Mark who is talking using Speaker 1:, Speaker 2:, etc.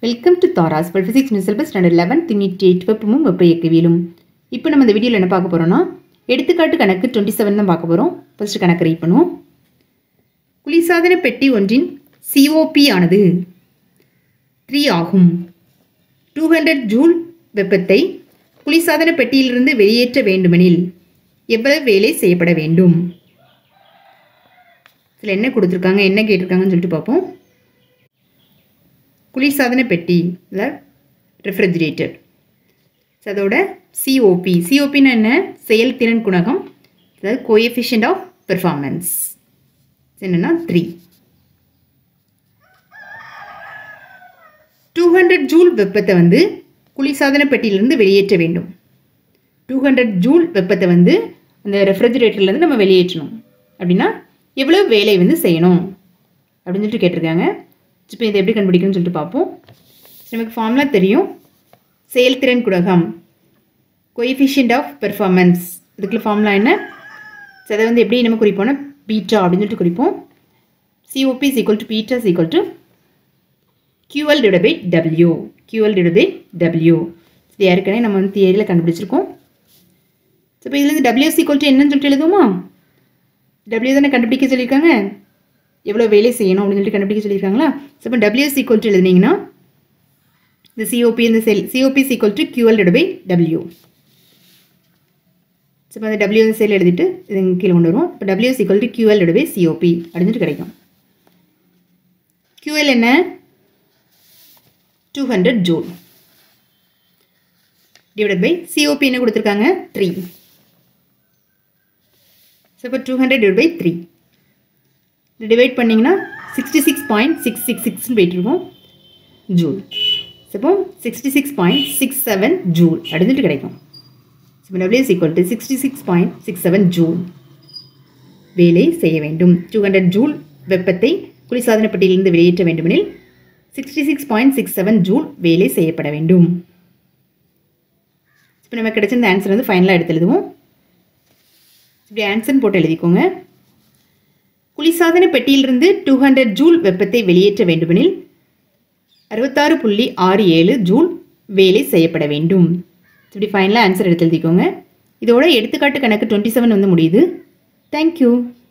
Speaker 1: welcome to தாராஸ் டுவெல் physics new syllabus standard eleven தொண்ணூற்றி எயிட் வெப்பமும் வெப்ப இயக்கவியலும் இப்போ நம்ம இந்த வீடியோவில் என்ன பார்க்க போகிறோம்னா எடுத்துக்காட்டு கணக்கு டுவெண்ட்டி செவன் தான் பார்க்க போகிறோம் ஃபர்ஸ்ட் கணக்கு ரீட் பண்ணுவோம் குளிர்சாதன பெட்டி ஒன்றின் சிஓபி ஆனது த்ரீ ஆகும் டூ ஹண்ட்ரட் ஜூல் வெப்பத்தை குளிர்சாதன பெட்டியிலிருந்து வெளியேற்ற வேண்டுமெனில் எவ்வளவு வேலை செய்யப்பட வேண்டும் இதில் என்ன கொடுத்துருக்காங்க என்ன கேட்டிருக்காங்கன்னு சொல்லிட்டு பார்ப்போம் குளிர்சாதன பெட்டி இல்லை ரெஃப்ரிஜிரேட்டர் அதோட சிஓபி சிஓபின்னா என்ன செயல்திறன் குணகம் அதாவது கோஎஃபிஷியன்ட் ஆஃப் பெர்ஃபார்மன்ஸ் என்னென்னா த்ரீ டூ ஹண்ட்ரட் ஜூல் வெப்பத்தை வந்து குளிர்சாதன பெட்டியிலிருந்து வெளியேற்ற வேண்டும் டூ ஹண்ட்ரட் ஜூல் வெப்பத்தை வந்து அந்த ரெஃப்ரிஜிரேட்டர்லேருந்து நம்ம வெளியேற்றணும் அப்படின்னா எவ்வளோ வேலை வந்து செய்யணும் அப்படின்னு சொல்லிட்டு கேட்டிருக்காங்க இப்போ இதை எப்படி கண்டுபிடிக்கணும்னு சொல்லிட்டு பார்ப்போம் நமக்கு ஃபார்முலா தெரியும் செயல்திறன் குணகம் கோஎஃபிஷியன்ட் ஆஃப் பெர்ஃபார்மன்ஸ் இதுக்குள்ள ஃபார்முலா என்ன ஸோ அதை வந்து எப்படி நம்ம குறிப்போம்னா பீட்டா அப்படின்னு சொல்லிட்டு குறிப்போம் COP is equal to beta is equal to QL divided by W QL divided by W இது ஏற்கனவே நம்ம வந்து தியரியில் கண்டுபிடிச்சிருக்கோம் ஸோ இப்போ இதுலேருந்து W is equal to என்னன்னு சொல்லிட்டு எழுதுவோமா W தானே கண்டுபிடிக்க சொல்லியிருக்காங்க எவ்வளோ வேலை செய்யணும் அப்படின்னு சொல்லிட்டு கண்டுபிடிக்க சொல்லியிருக்காங்களா ஸோ இப்போ W is equal to எழுதுனீங்கன்னா இந்த சிஓபி இந்த செல் COP is equal to QL divided by W so இப்போ அந்த W இந்த செல் எழுதிட்டு இது இங்க கீழே கொண்டு வருவோம் இப்போ W is equal to QL divided by COP அப்படின்னு சொல்லிட்டு கிடைக்கும் QL என்ன two hundred joule divide by COP என்ன கொடுத்துருக்காங்க த்ரீ ஸோ இப்போ two hundred divide by three divide பண்ணிங்கன்னா sixty six point six six சிக்ஸ்னு போயிட்டுருக்கோம் ஜூல் ஸோ இப்போ sixty six point six seven joule அப்படின்ட்டு கிடைக்கும் so W is equal to sixty six point six seven joule வேலை செய்ய வேண்டும் டூ ஹண்ட்ரட் ஜூல் வெப்பத்தை குளிர்சாதன பெட்டியிலிருந்து வெளியேற்ற வேண்டுமெனில் sixty six point six seven joule வேலை செய்யப்பட வேண்டும் இப்போ நம்ம கிடைச்ச இந்த ஆன்சர் வந்து ஃபைனலாக எடுத்து எழுதுவோம் இப்படி ஆன்சர்னு போட்டு எழுதிக்கோங்க குளிர்சாதன பெட்டியிலிருந்து டூ ஹண்ட்ரட் ஜூல் வெப்பத்தை வெளியேற்ற வேண்டுமெனில் அறுபத்தாறு புள்ளி ஆறு ஏழு ஜூல் வேலை செய்யப்பட வேண்டும் இப்படி ஃபைனலாக ஆன்சர் எடுத்து எழுதிக்கோங்க இதோட எடுத்துக்காட்டு கணக்கு டுவெண்ட்டி செவன் வந்து முடியுது தேங்க்யூ